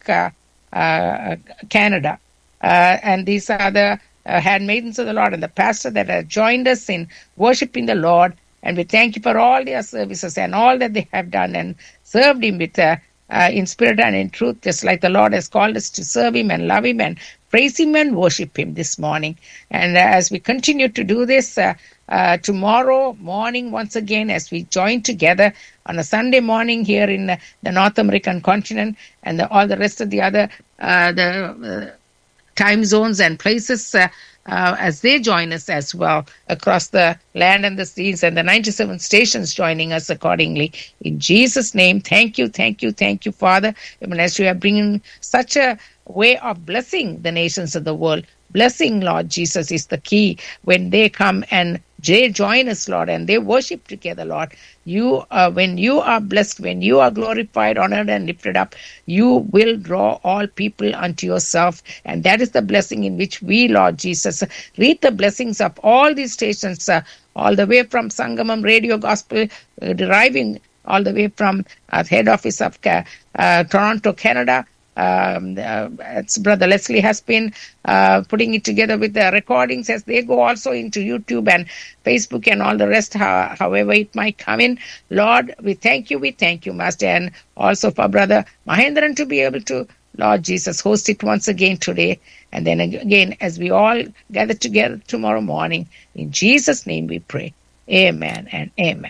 uh, uh, Canada. Uh, and these are the uh, handmaidens of the Lord and the pastor that have joined us in worshiping the Lord. And we thank you for all their services and all that they have done and served Him with uh, uh, in spirit and in truth, just like the Lord has called us to serve Him and love Him and praise Him and worship Him this morning. And uh, as we continue to do this, uh, uh, tomorrow morning, once again, as we join together on a Sunday morning here in uh, the North American continent and the, all the rest of the other uh, the uh, time zones and places uh, uh, as they join us as well across the land and the seas and the 97 stations joining us accordingly. In Jesus' name, thank you, thank you, thank you, Father. Even as you are bringing such a way of blessing the nations of the world. Blessing, Lord Jesus, is the key when they come and they join us, Lord, and they worship together, Lord. You, uh, when you are blessed, when you are glorified, honored, and lifted up, you will draw all people unto yourself, and that is the blessing in which we, Lord Jesus, read the blessings of all these stations, uh, all the way from Sangamam Radio Gospel, uh, deriving all the way from uh, head office of Ca- uh, Toronto, Canada, um, uh, it's brother Leslie has been uh, putting it together with the recordings as they go also into YouTube and Facebook and all the rest, how, however it might come in. Lord, we thank you, we thank you, Master, and also for brother Mahendran to be able to, Lord Jesus, host it once again today. And then again, as we all gather together tomorrow morning, in Jesus' name we pray. Amen and amen.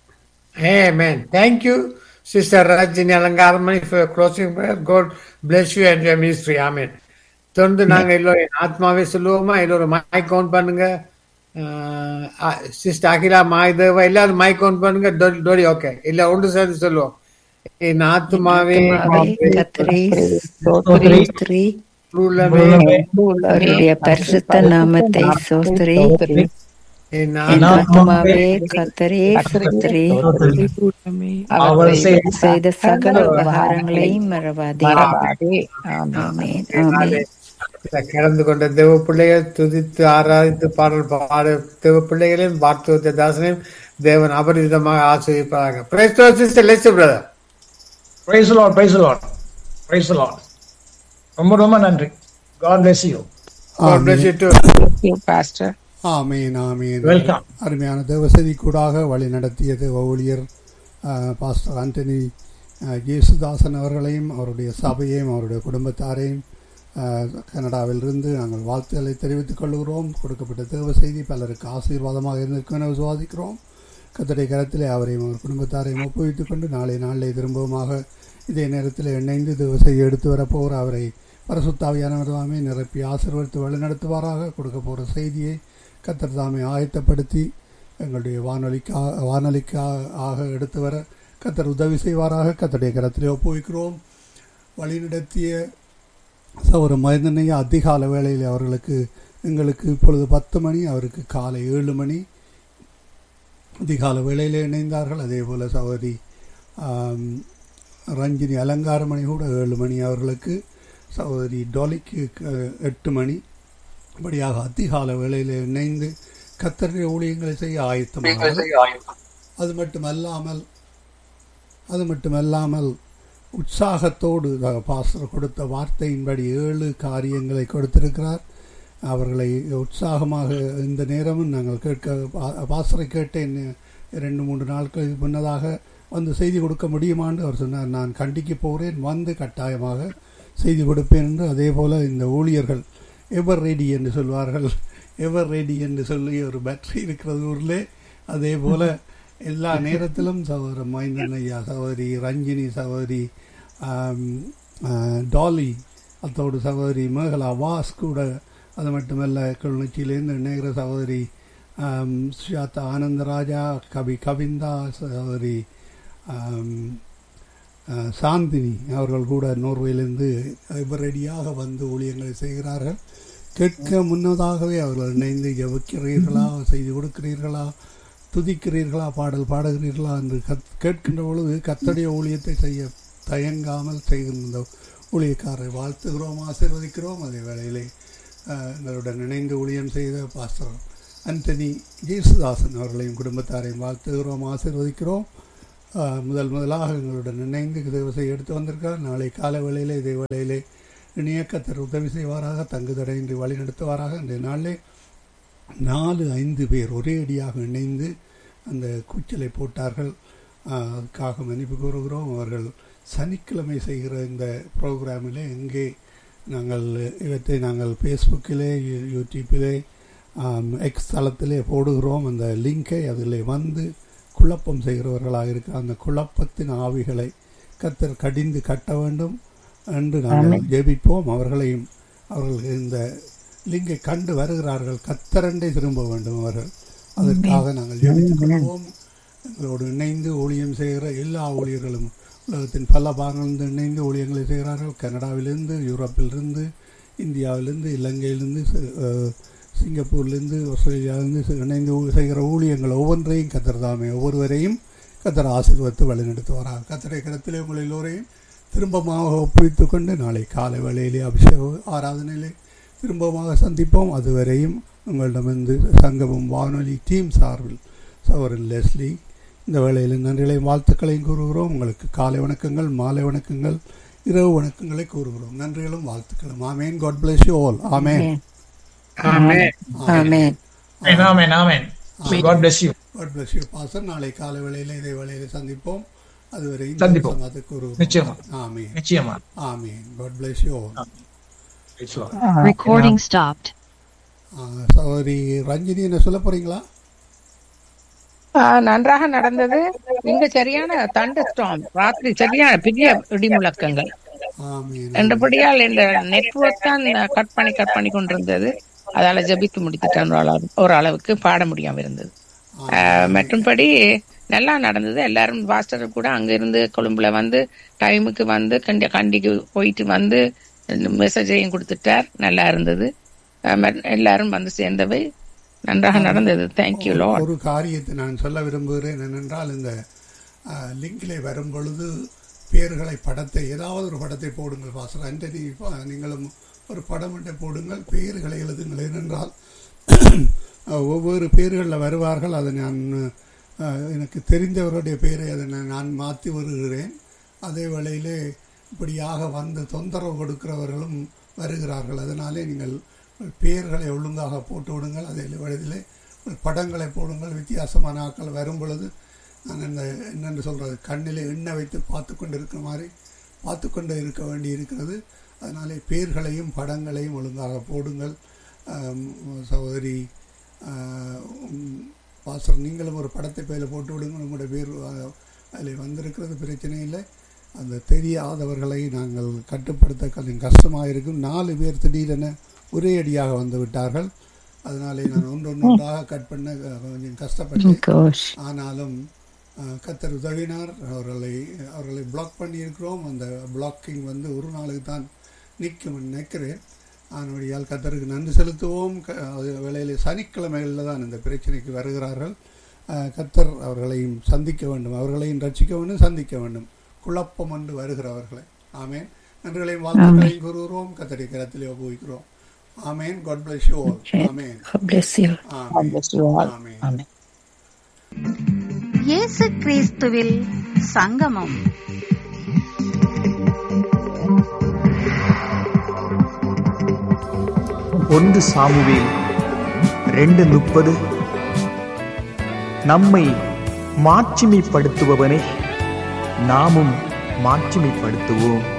Amen. Thank you, Sister Rajini Alangaramani, for your closing prayer. God bless you and your ministry. Amen. தொடர்ந்து நாங்க எல்லோரும் ஆத்மாவே சொல்லுவோமா எல்லோரும் mike count பண்ணுங்க sister Akila மாய்தேவா எல்லாரும் mike count பண்ணுங்க டோ- டோரி ஓகே இல்ல ஒன்று சேர்ந்து சொல்லுவோம் என் ஆத்மாவே ஆத்மாவே கர்த்தரை ஸ்தோத்திரி உள்ளமே அவருடைய பரிசுத்த நாமத்தை சோஸ்திரி என் என் ஆத்மா ஆத்மாவே கர்த்தரே ஸ்தோத்திரி அவர் செய்த செய்த சகல உபகாரங்களையும் மறவாதே மறவாதே. ஆமென். ஆமென் ஆமென் இதை கடந்து கொண்ட தேவ பிள்ளைகள் துதித்து ஆராதித்து பாடல் பாடு தேவ பிள்ளைகளையும் வார்த்துவத்த தாசனையும் தேவன் அபரிதமாக ஆசிரியப்பாங்க praise sister bless brother praise Lord praise Lord praise Lord ரொம்ப ரொம்ப நன்றி God bless you God bless you too. Thank you, Pastor. ஆமீன் ஆமீன் வெல்கம் அருமையான தேவசதி கூடாக வழி நடத்திய தேவ ஊழியர் அஹ், பாஸ்டர் ஆண்டனி அஹ், இயேசுதாசன் அவர்களையும் அவருடைய சபையையும் அவருடைய குடும்பத்தாரையும் அஹ், கனடாவிலிருந்து நாங்கள் வாழ்த்துக்களை தெரிவித்துக் கொள்கிறோம் கொடுக்கப்பட்ட தேவ செய்தி பலருக்கு ஆசீர்வாதமாக இருந்திருக்கும் என விசுவாசிக்கிறோம் கத்தடை கரத்திலே அவரையும் அவர் குடும்பத்தாரையும் ஒப்புவித்துக் கொண்டு நாளை நாளிலே திரும்பவுமாக இதே நேரத்தில் இணைந்து தேவ செய்தி எடுத்து வரப்போகிற அவரை பரசுத்தாவியானவர்தாமே நிரப்பி ஆசீர்வதித்து வழிநடத்துவாராக கொடுக்க போகிற செய்தியை கத்தர் தாமே ஆயத்தப்படுத்தி எங்களுடைய வானொலிக்கா வானொலிக்கா ஆக எடுத்து வர கத்தர் உதவி செய்வாராக கத்தருடைய கரத்திலே ஒப்புவிக்கிறோம் வழிநடத்திய சௌர மனிதனைய அதிகால வேளையில் அவர்களுக்கு எங்களுக்கு இப்பொழுது பத்து மணி அவருக்கு காலை ஏழு மணி அதிகால வேளையில் இணைந்தார்கள் அதே போல் சகோதரி ஆம், ரஞ்சினி அலங்காரமணி கூட ஏழு மணி அவர்களுக்கு சகோதரி டொலிக்கு க- எட்டு மணி இப்படியாக அதிகால வேளையில் இணைந்து கத்தருடைய ஊழியங்களை செய்ய ஆயத்தமாக அது மட்டுமல்லாமல் அது மட்டுமல்லாமல் உற்சாகத்தோடு த- பாஸ்டர் கொடுத்த வார்த்தையின்படி ஏழு காரியங்களை கொடுத்திருக்கிறார் அவர்களை உற்சாகமாக இந்த நேரமும் நாங்கள் கேட்க பா- பாஸ்டரை கேட்டேன் ரெண்டு மூன்று நாட்கள் முன்னதாக வந்து செய்தி கொடுக்க முடியுமான்னு அவர் சொன்னார் நான் கண்டிக்க போகிறேன் வந்து கட்டாயமாக செய்தி கொடுப்பேன் என்று அதே போல் இந்த ஊழியர்கள் எவர் ரெடி என்று சொல்வார்கள் எவர் ரெடி என்று சொல்லி ஒரு பேட்டரி இருக்கிறது ஊரில் அதே போல் எல்லா நேரத்திலும் சகோதர மைந்தன் ஐயா சகோதரி ரஞ்சினி சகோதரி ஆம், ஆ, டாலி அத்தோடு சகோதரி மேகலா வாஸ் கூட அது மட்டுமல்ல கிளிநொச்சியிலேருந்து இணைகிற சகோதரி ஆம், சுஜாதா ஆனந்தராஜா கவி கவிந்தா சகோதரி ஆம், ஆ, சாந்தினி அவர்கள் கூட நோர்வேலிருந்து ரெடியாக வந்து ஊழியங்களை செய்கிறார்கள் கேட்க முன்னதாகவே அவர்கள் இணைந்து ஜெபிக்கிறீர்களா செய்து கொடுக்கிறீர்களா துதிக்கிறீர்களா பாடல் பாடுகிறீர்களா என்று கத் கேட்கின்ற பொழுது கத்தடைய ஊழியத்தை செய்ய தயங்காமல் செய்கின்ற ஊழியக்காரரை வாழ்த்துகிறோம் ஆசீர்வதிக்கிறோம் அதே வேளையிலே அஹ், எங்களுடன் இணைந்து ஊழியம் செய்த பாஸ்டர் அந்தனி ஜேசுதாசன் அவர்களையும் குடும்பத்தாரையும் வாழ்த்துகிறோம் ஆசீர்வதிக்கிறோம் ஆஹ், முதல் முதலாக எங்களுடன் இணைந்து தேவசை எடுத்து வந்திருக்கார் நாளை காலை வேளையிலே இதே வேளையிலே இணைய கத்தர் உதவி செய்வாராக தங்கு தடையின்றி வழி நடத்துவாராக இன்றைய நாளிலே நாலு ஐந்து பேர் ஒரே அடியாக இணைந்து அந்த கூச்சலை போட்டார்கள் ஆஹ், அதுக்காக மன்னிப்பு கூறுகிறோம் அவர்கள் சனிக்கிழமை செய்கிற இந்த ப்ரோக்ராமிலே எங்கே நாங்கள் இவற்றை நாங்கள் ஃபேஸ்புக்கிலே யூ- யூடியூப்பிலே ஆம், எக்ஸ் தளத்திலே போடுகிறோம் அந்த லிங்கை அதில் வந்து குழப்பம் செய்கிறவர்களாக இருக்கிற அந்த குழப்பத்தின் ஆவிகளை கத்தர் கடிந்து கட்ட வேண்டும் என்று நாங்கள் ஜெபிப்போம் அவர்களையும் அவர்கள் இந்த லிங்கை கண்டு வருகிறார்கள் கத்தரண்டை திரும்ப வேண்டும் அவர்கள் அதற்காக நாங்கள் ஜெபித்துக் கொள்வோம் எங்களோடு இணைந்து ஊழியம் செய்கிற எல்லா ஊழியர்களும் உலகத்தின் பல பாகங்களிலிருந்து இணைந்து ஊழியங்களை செய்கிறார்கள் கனடாவிலிருந்து யூரோப்பிலிருந்து இந்தியாவிலிருந்து இலங்கையிலிருந்து சி- அஹ், சிங்கப்பூர்லேருந்து ஆஸ்திரேலியாவிலிருந்து சி- இணைந்து ஊ- செய்கிற ஊழியங்கள் ஒவ்வொன்றையும் கத்தர் தாமே ஒவ்வொருவரையும் கத்தர் ஆசீர்வத்து வழிநடத்துவாராக கத்தரை கிடத்திலே உங்கள் எல்லோரையும் திரும்பமாக ஒப்புவித்துக் கொண்டு நாளை காலை வேளையிலே அபிஷேக ஆராதனையிலே திரும்பமாக சந்திப்போம் அதுவரையும் உங்களிடமிருந்து சங்கமம் வானொலி டீம் சார்பில் சவரன் லெஸ்லி இந்த வேளையில் நன்றிகளையும் வாழ்த்துக்களையும் கூறுகிறோம் உங்களுக்கு காலை வணக்கங்கள் மாலை வணக்கங்கள் இரவு வணக்கங்களை கூறுகிறோம் நன்றிகளும் வாழ்த்துக்களும் ஆமேன் காட் bless you all ஆமேன் ஆமென் ஆமென் Amen, amen, amen. God bless you. God bless you pastor நாளை காலை வேளையில் இதே வேளையில் சந்திப்போம் அதுவரையும் சந்திப்போம். அதை கூறுகிறோம் நிச்சயமா. ஆமேன் நிச்சயமா ஆமேன் God bless you all Praise the Lord. Recording stopped. ஆ, சகோதரி ரஞ்சினி என்ன சொல்ல போறீங்களா ஆஹ் நன்றாக நடந்தது இங்க சரியான தண்டு ஸ்டாம் ராத்திரி சரியான பெரிய இடி முழக்கங்கள் ஆமேன் என்றபடியால் இந்த நெட்வொர்க் தான் கட் பண்ணி கட் பண்ணி கொண்டிருந்தது அதால ஜெபித்து முடித்துட்டேன் ஒரு அளவு ஒரு அளவுக்கு பாட முடியாம இருந்தது ஆஹ் மற்றும்படி நல்லா நடந்தது எல்லாரும் பாஸ்டர் கூட அங்க இருந்து கொழும்புல வந்து டைமுக்கு வந்து கண்டி கண்டிக்கு போயிட்டு வந்து மெசேஜையும் கொடுத்துட்டார் நல்லா இருந்தது ஆஹ் மற்ற- எல்லாரும் வந்து சேர்ந்தவை நன்றாக நடந்தது தேங்க்யூ லோ ஒரு காரியத்தை நான் சொல்ல விரும்புகிறேன் என்னென்றால் இந்த லிங்கிலே வரும் பொழுது பேர்களை படத்தை ஏதாவது ஒரு படத்தை போடுங்கள் பாசர் அண்டனி நீங்களும் ஒரு படம் ஒன்றை போடுங்கள் பெயர்களை எழுதுங்கள் ஏனென்றால் அஹ், ஒவ்வொரு பேர்களில் வருவார்கள் அதை நான் அஹ், எனக்கு தெரிந்தவருடைய பெயரை அதை நான் நான் மாற்றி வருகிறேன் அதே வேளையிலே இப்படியாக வந்து தொந்தரவு கொடுக்கிறவர்களும் வருகிறார்கள் அதனாலே நீங்கள் பெயர்களை ஒழுங்காக போட்டு விடுங்கள் அதே வயதிலே படங்களை போடுங்கள் வித்தியாசமான ஆட்கள் வரும் பொழுது நான் இந்த என்னென்று சொல்கிறது கண்ணிலே எண்ணெய் வைத்து பார்த்து கொண்டு இருக்கிற மாதிரி பார்த்து கொண்டு இருக்க வேண்டி இருக்கிறது அதனாலே பேர்களையும் படங்களையும் ஒழுங்காக போடுங்கள் ஆம், சகோதரி பாஸ்டர் நீங்களும் ஒரு படத்தை பேரில் போட்டு விடுங்கள் உங்களுடைய பேர் அஹ், அதில் வந்திருக்கிறது பிரச்சனை இல்லை அந்த தெரியாதவர்களை நாங்கள் கட்டுப்படுத்த கொஞ்சம் கஷ்டமாக இருக்கும் நாலு பேர் திடீரென ஒரே அடியாக வந்து விட்டார்கள் அதனாலே நான் ஒன்று ஒன்றாக கட் பண்ண அஹ், கொஞ்சம் கஷ்டப்பட்டேன் கோஷ் ஆனாலும் அஹ், கத்தர் உதவினார் அவர்களை அவர்களை பிளாக் பண்ணியிருக்கிறோம் அந்த பிளாக்கிங் வந்து ஒரு நாளுக்கு தான் நிற்கும் நினைக்கிறேன் அதனுடையால் கத்தருக்கு நன்றி செலுத்துவோம் க- அது வேளையிலே சனிக்கிழமைகளில் தான் இந்த பிரச்சனைக்கு வருகிறார்கள் அஹ், கத்தர் அவர்களையும் சந்திக்க வேண்டும் அவர்களையும் ரட்சிக்க வேண்டும் சந்திக்க வேண்டும் குழப்பம் என்று வருகிறவர்களை ஆமேன் நன்றிகளையும் வாழ்த்துக்களையும் கூறுகிறோம் கத்தரை கரத்திலே உபயோகிக்கிறோம் ஆமேன் காட் பிளஸ் யூ ஆல் ஆமேன் bless you ஆமேன் ஆமேன் இயேசு கிறிஸ்துவில் சங்கமம் ஒன்று சாமுவேல் ரெண்டு முப்பது நம்மை மாட்சிமைப்படுத்துபவனை நாமும் மாட்சிமைப்படுத்துவோம்